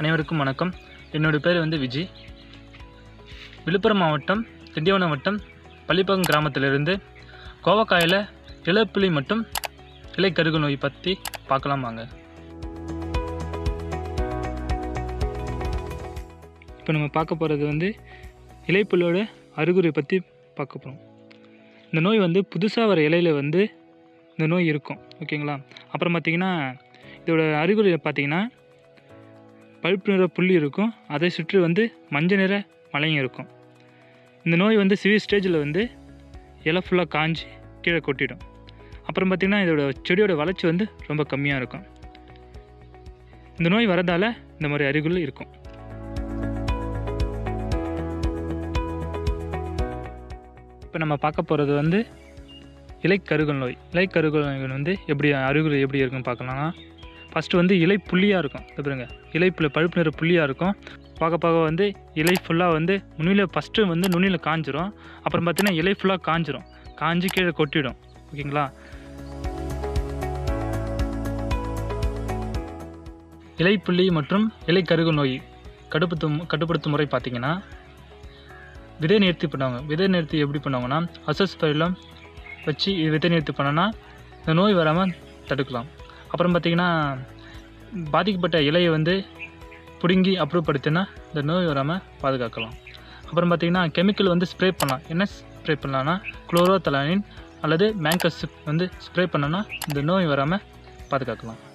அனைவருக்கும் வணக்கம் என்னோட பேர் வந்து விஜி விழுப்புரம் மாவட்டம் திண்டிவனம் வட்டம் பள்ளிப்பாக்கம் கிராமத்திலிருந்து கோவக்காயில் இளப்புலி மற்றும் இலைக்கருகு நோய் பற்றி பார்க்கலாம் வாங்க இப்போ நம்ம பார்க்க போகிறது வந்து இலைப்புலியோட அறிகுறி பற்றி பார்க்க போகிறோம் இந்த நோய் வந்து புதுசாக வர இலையில வந்து இந்த நோய் இருக்கும் ஓகேங்களா அப்புறம் பார்த்திங்கன்னா இதோட அறிகுறி பார்த்தீங்கன்னா பழுப்பு நிற புள்ளி இருக்கும் அதை சுற்றி வந்து மஞ்சள் நிற மலையும் இருக்கும் இந்த நோய் வந்து சிவியர் ஸ்டேஜில் வந்து இலை ஃபுல்லாக காஞ்சி கீழே கொட்டிடும் அப்புறம் பார்த்திங்கன்னா இதோட செடியோட வளர்ச்சி வந்து ரொம்ப கம்மியாக இருக்கும் இந்த நோய் வரதால் இந்த மாதிரி அறிகுறி இருக்கும் இப்போ நம்ம பார்க்க போகிறது வந்து இலைக்கருகல் நோய் இலைக்கருகல் நோய் வந்து எப்படி அறிகுறி எப்படி இருக்குன்னு பார்க்கலாம்னா ஃபஸ்ட்டு வந்து இலை புள்ளியாக இருக்கும் இது பாருங்க இலை புள்ளி பழுப்பு நிற புள்ளியாக இருக்கும் பார்க்க பார்க்க வந்து இலை ஃபுல்லாக வந்து நுனியில் ஃபஸ்ட்டு வந்து நுனியில் காஞ்சிரும் அப்புறம் பார்த்தீங்கன்னா இலை ஃபுல்லாக காஞ்சிரும் காஞ்சி கீழே கொட்டிடும் ஓகேங்களா இலைப்புள்ளி மற்றும் இலைக்கருகு நோய் கடுப்படுத்தும் கட்டுப்படுத்தும் முறை பார்த்தீங்கன்னா விதை நிறுத்தி பண்ணுவாங்க விதை நிறுத்தி எப்படி பண்ணுவாங்கன்னா அசஸ் பயிலம் வச்சு இது விதை நிறுத்தி பண்ணோன்னா இந்த நோய் வராமல் தடுக்கலாம் அப்புறம் பார்த்திங்கன்னா பாதிக்கப்பட்ட இலையை வந்து பிடுங்கி அப்புறப்படுத்தினா இந்த நோய் வராமல் பாதுகாக்கலாம் அப்புறம் பார்த்திங்கன்னா கெமிக்கல் வந்து ஸ்ப்ரே பண்ணலாம் என்ன ஸ்ப்ரே பண்ணலான்னா குளோரோதலானின் அல்லது மேங்கஸ் வந்து ஸ்ப்ரே பண்ணோன்னா இந்த நோய் வராமல் பாதுகாக்கலாம்